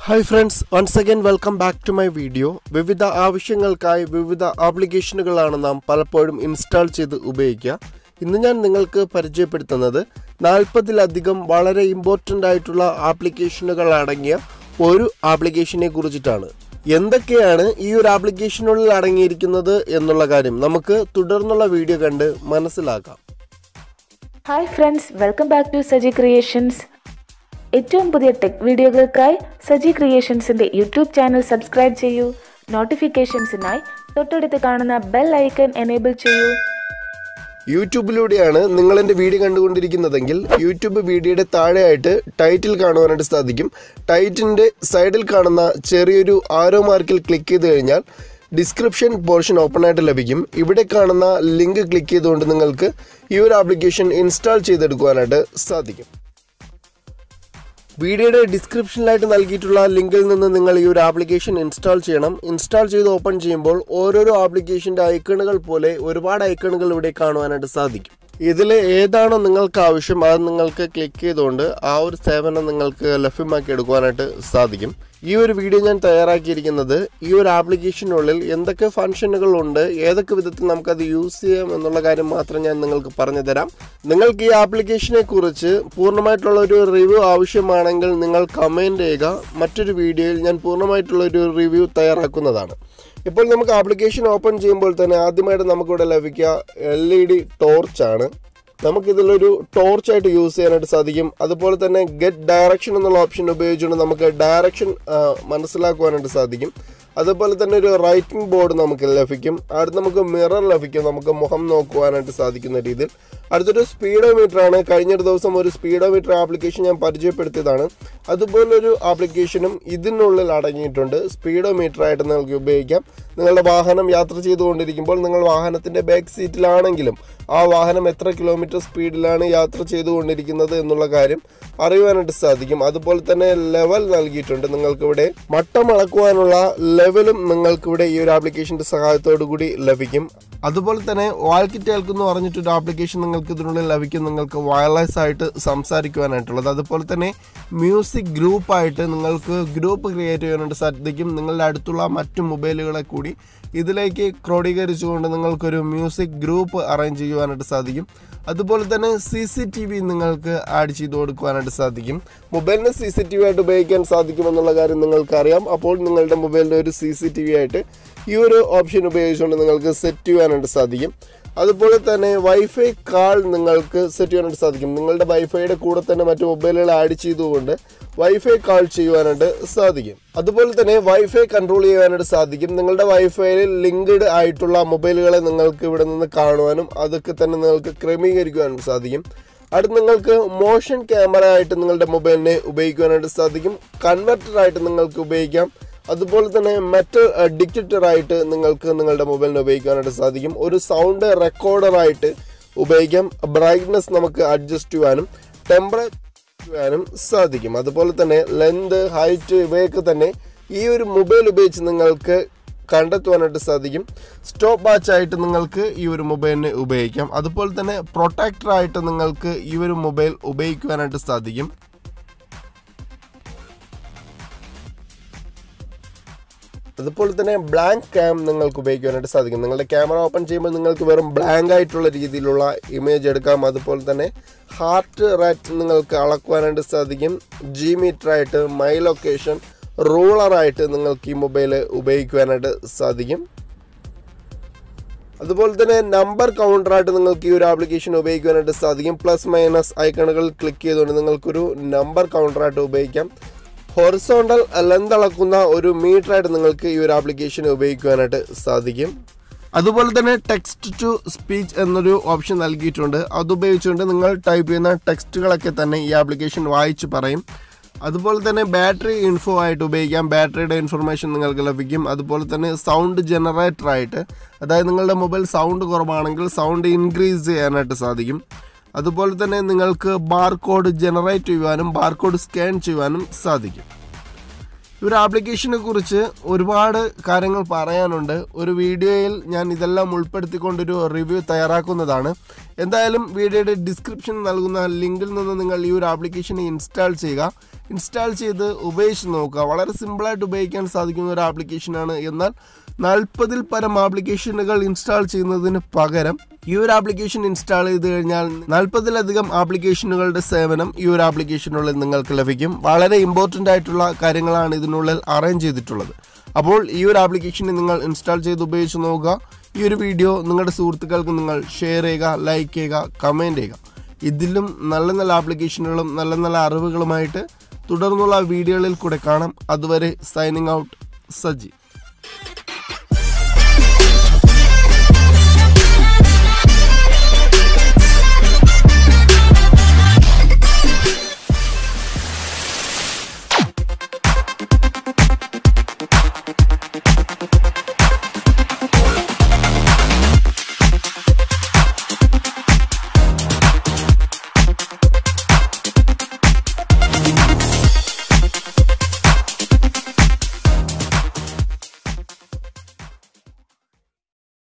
hi friends once again welcome back to my video വിവിധ ആവശ്യങ്ങൾക്കായി വിവിധ ആപ്ലിക്കേഷനുകളാണ് നാം പലപ്പോഴും ഇൻസ്റ്റാൾ ചെയ്ത് ഉപയോഗിക്കുക ഇന്ന് ഞാൻ നിങ്ങൾക്ക് പരിചയപ്പെടുത്തുന്നത് നാൽപ്പതിലധികം വളരെ ഇമ്പോർട്ടൻ്റ് ആയിട്ടുള്ള ആപ്ലിക്കേഷനുകൾ അടങ്ങിയ ഒരു ആപ്ലിക്കേഷനെ കുറിച്ചിട്ടാണ് എന്തൊക്കെയാണ് ഈ ഒരു ആപ്ലിക്കേഷനുള്ളിൽ അടങ്ങിയിരിക്കുന്നത് എന്നുള്ള കാര്യം നമുക്ക് തുടർന്നുള്ള വീഡിയോ കണ്ട് മനസ്സിലാക്കാം hi friends welcome back to Saji creations ഏറ്റവും പുതിയ ടെക് വീഡിയോകൾക്കായി സജി ക്രിയേഷൻസിന്റെ യൂട്യൂബ് ചാനൽ സബ്സ്ക്രൈബ് ചെയ്യൂ നോട്ടിഫിക്കേഷൻസിനായി തൊട്ടടുത്ത് കാണുന്ന ബെൽ ഐക്കൺ എനേബിൾ ചെയ്യൂ യൂട്യൂബിലൂടെയാണ് നിങ്ങൾ എൻ്റെ വീഡിയോ കണ്ടുകൊണ്ടിരിക്കുന്നതെങ്കിൽ യൂട്യൂബ് വീഡിയോയുടെ താഴെയായിട്ട് ടൈറ്റിൽ കാണുവാനായിട്ട് സാധിക്കും ടൈറ്റിൻ്റെ സൈഡിൽ കാണുന്ന ചെറിയൊരു ആരോ മാർക്കിൽ ക്ലിക്ക് ചെയ്ത് കഴിഞ്ഞാൽ ഡിസ്ക്രിപ്ഷൻ പോർഷൻ ഓപ്പൺ ആയിട്ട് ലഭിക്കും ഇവിടെ കാണുന്ന ലിങ്ക് ക്ലിക്ക് ചെയ്തുകൊണ്ട് നിങ്ങൾക്ക് ഈ ഒരു ആപ്ലിക്കേഷൻ ഇൻസ്റ്റാൾ ചെയ്തെടുക്കുവാനായിട്ട് സാധിക്കും വീഡിയോയുടെ ഡിസ്ക്രിപ്ഷനിലായിട്ട് നൽകിയിട്ടുള്ള ലിങ്കിൽ നിന്ന് നിങ്ങൾ ഈ ഒരു ആപ്ലിക്കേഷൻ ഇൻസ്റ്റാൾ ചെയ്യണം ഇൻസ്റ്റാൾ ചെയ്ത് ഓപ്പൺ ചെയ്യുമ്പോൾ ഓരോരോ ആപ്ലിക്കേഷൻ്റെ ഐക്കണുകൾ പോലെ ഒരുപാട് ഐക്കണുകൾ ഇവിടെ കാണുവാനായിട്ട് സാധിക്കും ഇതിൽ ഏതാണോ നിങ്ങൾക്ക് ആവശ്യം അത് നിങ്ങൾക്ക് ക്ലിക്ക് ചെയ്തുകൊണ്ട് ആ ഒരു സേവനം നിങ്ങൾക്ക് ലഭ്യമാക്കി എടുക്കുവാനായിട്ട് സാധിക്കും ഈ ഒരു വീഡിയോ ഞാൻ തയ്യാറാക്കിയിരിക്കുന്നത് ഈ ഒരു ആപ്ലിക്കേഷനുള്ളിൽ എന്തൊക്കെ ഫംഗ്ഷനുകൾ ഉണ്ട് ഏതൊക്കെ വിധത്തിൽ നമുക്കത് യൂസ് ചെയ്യാം എന്നുള്ള കാര്യം മാത്രം ഞാൻ നിങ്ങൾക്ക് പറഞ്ഞു തരാം നിങ്ങൾക്ക് ഈ ആപ്ലിക്കേഷനെ കുറിച്ച് പൂർണ്ണമായിട്ടുള്ള ഒരു റിവ്യൂ ആവശ്യമാണെങ്കിൽ നിങ്ങൾ കമൻറ്റ് ചെയ്യുക മറ്റൊരു വീഡിയോയിൽ ഞാൻ പൂർണ്ണമായിട്ടുള്ള ഒരു റിവ്യൂ തയ്യാറാക്കുന്നതാണ് ഇപ്പോൾ നമുക്ക് ആപ്ലിക്കേഷൻ ഓപ്പൺ ചെയ്യുമ്പോൾ തന്നെ ആദ്യമായിട്ട് നമുക്കിവിടെ ലഭിക്കുക എൽ ഇ ഡി ടോർച്ചാണ് നമുക്കിതിലൊരു ടോർച്ചായിട്ട് യൂസ് ചെയ്യാനായിട്ട് സാധിക്കും അതുപോലെ തന്നെ ഗെറ്റ് ഡയറക്ഷൻ എന്നുള്ള ഓപ്ഷൻ ഉപയോഗിച്ചുകൊണ്ട് നമുക്ക് ഡയറക്ഷൻ മനസ്സിലാക്കുവാനായിട്ട് സാധിക്കും അതുപോലെ തന്നെ ഒരു റൈറ്റിംഗ് ബോർഡ് നമുക്ക് ലഭിക്കും അടുത്ത് നമുക്ക് മിറർ ലഭിക്കും നമുക്ക് മുഖം നോക്കുവാനായിട്ട് സാധിക്കുന്ന രീതിയിൽ അടുത്തൊരു സ്പീഡോമീറ്റർ ആണ് കഴിഞ്ഞൊരു ദിവസം ഒരു സ്പീഡോമീറ്റർ ആപ്ലിക്കേഷൻ ഞാൻ പരിചയപ്പെടുത്തിയതാണ് അതുപോലൊരു ആപ്ലിക്കേഷനും ഇതിനുള്ളിൽ അടങ്ങിയിട്ടുണ്ട് സ്പീഡോമീറ്റർ ആയിട്ട് നിങ്ങൾക്ക് ഉപയോഗിക്കാം നിങ്ങളുടെ വാഹനം യാത്ര ചെയ്തുകൊണ്ടിരിക്കുമ്പോൾ നിങ്ങൾ വാഹനത്തിൻ്റെ ബാക്ക് സീറ്റിലാണെങ്കിലും ആ വാഹനം എത്ര കിലോമീറ്റർ സ്പീഡിലാണ് യാത്ര ചെയ്തുകൊണ്ടിരിക്കുന്നത് എന്നുള്ള കാര്യം അറിയുവാനായിട്ട് സാധിക്കും അതുപോലെ തന്നെ ലെവൽ നൽകിയിട്ടുണ്ട് നിങ്ങൾക്കിവിടെ മട്ടം അളക്കുവാനുള്ള ലെവലും നിങ്ങൾക്കിവിടെ ഈ ഒരു ആപ്ലിക്കേഷൻ്റെ സഹായത്തോടു കൂടി ലഭിക്കും അതുപോലെ തന്നെ വാൾക്കി ടേൽക്ക് എന്ന് പറഞ്ഞിട്ടൊരു ആപ്ലിക്കേഷൻ നിങ്ങൾക്ക് ഇതിനുള്ളിൽ ലഭിക്കും നിങ്ങൾക്ക് വയർലെസ് ആയിട്ട് സംസാരിക്കുവാനായിട്ടുള്ളത് അതുപോലെ തന്നെ മ്യൂസിക് ഗ്രൂപ്പായിട്ട് നിങ്ങൾക്ക് ഗ്രൂപ്പ് ക്രിയേറ്റ് ചെയ്യാനായിട്ട് സാധിക്കും നിങ്ങളുടെ അടുത്തുള്ള മറ്റു മൊബൈലുകളെ കൂടി ഇതിലേക്ക് ക്രോഡീകരിച്ചുകൊണ്ട് നിങ്ങൾക്കൊരു മ്യൂസിക് ഗ്രൂപ്പ് അറേഞ്ച് ചെയ്യുവാനായിട്ട് സാധിക്കും അതുപോലെ തന്നെ സി സി ടി വി നിങ്ങൾക്ക് ആഡ് ചെയ്ത് കൊടുക്കുവാനായിട്ട് സാധിക്കും മൊബൈലിന് സി സി ടി വി ആയിട്ട് ഉപയോഗിക്കാൻ സാധിക്കുമെന്നുള്ള കാര്യം നിങ്ങൾക്കറിയാം അപ്പോൾ നിങ്ങളുടെ മൊബൈലിൻ്റെ ഒരു സി സി ടി വി ആയിട്ട് ഈ ഒരു ഓപ്ഷൻ ഉപയോഗിച്ചുകൊണ്ട് നിങ്ങൾക്ക് സെറ്റ് ചെയ്യാനായിട്ട് സാധിക്കും അതുപോലെ തന്നെ വൈഫൈ കാൾ നിങ്ങൾക്ക് സെറ്റ് ചെയ്യാനായിട്ട് സാധിക്കും നിങ്ങളുടെ വൈഫൈയുടെ കൂടെ തന്നെ മറ്റു മൊബൈലുകൾ ആഡ് ചെയ്തുകൊണ്ട് വൈഫൈ കാൾ ചെയ്യുവാനായിട്ട് സാധിക്കും അതുപോലെ തന്നെ വൈഫൈ കൺട്രോൾ ചെയ്യാനായിട്ട് സാധിക്കും നിങ്ങളുടെ വൈഫൈയിൽ ലിങ്ക്ഡ് ആയിട്ടുള്ള മൊബൈലുകളെ നിങ്ങൾക്ക് ഇവിടെ നിന്ന് കാണുവാനും അതൊക്കെ തന്നെ നിങ്ങൾക്ക് ക്രമീകരിക്കുവാനും സാധിക്കും അടുത്ത് നിങ്ങൾക്ക് മോഷൻ ക്യാമറ ആയിട്ട് നിങ്ങളുടെ മൊബൈലിനെ ഉപയോഗിക്കുവാനായിട്ട് സാധിക്കും കൺവെർട്ടർ ആയിട്ട് നിങ്ങൾക്ക് ഉപയോഗിക്കാം അതുപോലെ തന്നെ മെറ്റൽ ഡിക്റ്റർ ആയിട്ട് നിങ്ങൾക്ക് നിങ്ങളുടെ മൊബൈലിന് ഉപയോഗിക്കാനായിട്ട് സാധിക്കും ഒരു സൗണ്ട് റെക്കോർഡറായിട്ട് ഉപയോഗിക്കാം ബ്രൈറ്റ്നസ് നമുക്ക് അഡ്ജസ്റ്റ് ചെയ്യാനും ടെമ്പറേച്ചർ ചെയ്യാനും സാധിക്കും അതുപോലെ തന്നെ ലെന്ത് ഹൈറ്റ് ഇവയൊക്കെ തന്നെ ഈ ഒരു മൊബൈൽ ഉപയോഗിച്ച് നിങ്ങൾക്ക് കണ്ടെത്തുവാനായിട്ട് സാധിക്കും സ്റ്റോപ്പ് വാച്ച് ആയിട്ട് നിങ്ങൾക്ക് ഈ ഒരു മൊബൈലിനെ ഉപയോഗിക്കാം അതുപോലെ തന്നെ പ്രൊട്ടക്ടർ ആയിട്ട് നിങ്ങൾക്ക് ഈ ഒരു മൊബൈൽ ഉപയോഗിക്കുവാനായിട്ട് സാധിക്കും അതുപോലെ തന്നെ ബ്ലാങ്ക് ക്യാം നിങ്ങൾക്ക് ഉപയോഗിക്കാനായിട്ട് സാധിക്കും നിങ്ങളുടെ ക്യാമറ ഓപ്പൺ ചെയ്യുമ്പോൾ നിങ്ങൾക്ക് വെറും ബ്ലാങ്ക് ആയിട്ടുള്ള രീതിയിലുള്ള ഇമേജ് എടുക്കാം അതുപോലെ തന്നെ ഹാർട്ട് റേറ്റ് നിങ്ങൾക്ക് അളക്കുവാനായിട്ട് സാധിക്കും ജി മീറ്റർ ആയിട്ട് മൈ ലൊക്കേഷൻ റൂളറായിട്ട് നിങ്ങൾക്ക് ഈ മൊബൈൽ ഉപയോഗിക്കുവാനായിട്ട് സാധിക്കും അതുപോലെ തന്നെ നമ്പർ കൗണ്ടറായിട്ട് നിങ്ങൾക്ക് ഈ ഒരു ആപ്ലിക്കേഷൻ ഉപയോഗിക്കുവാനായിട്ട് സാധിക്കും പ്ലസ് മൈനസ് ഐക്കണുകൾ ക്ലിക്ക് ചെയ്തുകൊണ്ട് നിങ്ങൾക്കൊരു നമ്പർ കൗണ്ടറായിട്ട് ഉപയോഗിക്കാം ഹൊറിസോണ്ടൽ ലെന്ത് അളക്കുന്ന ഒരു മീറ്ററായിട്ട് നിങ്ങൾക്ക് ഈ ഒരു ആപ്ലിക്കേഷൻ ഉപയോഗിക്കുവാനായിട്ട് സാധിക്കും അതുപോലെ തന്നെ ടെക്സ്റ്റ് ടു സ്പീച്ച് എന്നൊരു ഓപ്ഷൻ നൽകിയിട്ടുണ്ട് അത് ഉപയോഗിച്ചുകൊണ്ട് നിങ്ങൾ ടൈപ്പ് ചെയ്യുന്ന ടെക്സ്റ്റുകളൊക്കെ തന്നെ ഈ ആപ്ലിക്കേഷൻ വായിച്ച് പറയും അതുപോലെ തന്നെ ബാറ്ററി ഇൻഫോ ആയിട്ട് ഉപയോഗിക്കാം ബാറ്ററിയുടെ ഇൻഫർമേഷൻ നിങ്ങൾക്ക് ലഭിക്കും അതുപോലെ തന്നെ സൗണ്ട് ജനറേറ്റർ ആയിട്ട് അതായത് നിങ്ങളുടെ മൊബൈൽ സൗണ്ട് കുറവാണെങ്കിൽ സൗണ്ട് ഇൻക്രീസ് ചെയ്യാനായിട്ട് സാധിക്കും അതുപോലെ തന്നെ നിങ്ങൾക്ക് ബാർകോഡ് ജനറേറ്റ് ചെയ്യുവാനും ബാർകോഡ് സ്കാൻ ചെയ്യുവാനും സാധിക്കും ഈ ഒരു ആപ്ലിക്കേഷനെ കുറിച്ച് ഒരുപാട് കാര്യങ്ങൾ പറയാനുണ്ട് ഒരു വീഡിയോയിൽ ഞാൻ ഇതെല്ലാം ഉൾപ്പെടുത്തിക്കൊണ്ടൊരു റിവ്യൂ തയ്യാറാക്കുന്നതാണ് എന്തായാലും വീഡിയോയുടെ ഡിസ്ക്രിപ്ഷൻ നൽകുന്ന ലിങ്കിൽ നിന്ന് നിങ്ങൾ ഈ ഒരു ആപ്ലിക്കേഷൻ ഇൻസ്റ്റാൾ ചെയ്യുക ഇൻസ്റ്റാൾ ചെയ്ത് ഉപയോഗിച്ച് നോക്കുക വളരെ സിമ്പിളായിട്ട് ഉപയോഗിക്കാൻ സാധിക്കുന്ന ഒരു ആപ്ലിക്കേഷനാണ് എന്നാൽ നാൽപ്പതിൽ പരം ആപ്ലിക്കേഷനുകൾ ഇൻസ്റ്റാൾ ചെയ്യുന്നതിന് പകരം ഈ ഒരു ആപ്ലിക്കേഷൻ ഇൻസ്റ്റാൾ ചെയ്ത് കഴിഞ്ഞാൽ നാൽപ്പതിലധികം ആപ്ലിക്കേഷനുകളുടെ സേവനം ഈ ഒരു ആപ്ലിക്കേഷനുള്ളിൽ നിങ്ങൾക്ക് ലഭിക്കും വളരെ ഇമ്പോർട്ടൻ്റ് ആയിട്ടുള്ള കാര്യങ്ങളാണ് ഇതിനുള്ളിൽ അറേഞ്ച് ചെയ്തിട്ടുള്ളത് അപ്പോൾ ഈ ഒരു ആപ്ലിക്കേഷൻ നിങ്ങൾ ഇൻസ്റ്റാൾ ചെയ്ത് ഉപയോഗിച്ച് നോക്കുക ഈ ഒരു വീഡിയോ നിങ്ങളുടെ സുഹൃത്തുക്കൾക്ക് നിങ്ങൾ ഷെയർ ചെയ്യുക ലൈക്ക് ചെയ്യുക കമൻറ്റ് ചെയ്യുക ഇതിലും നല്ല നല്ല ആപ്ലിക്കേഷനുകളും നല്ല നല്ല അറിവുകളുമായിട്ട് തുടർന്നുള്ള വീഡിയോകളിൽ കൂടെ കാണാം അതുവരെ സൈനിങ് ഔട്ട് സജി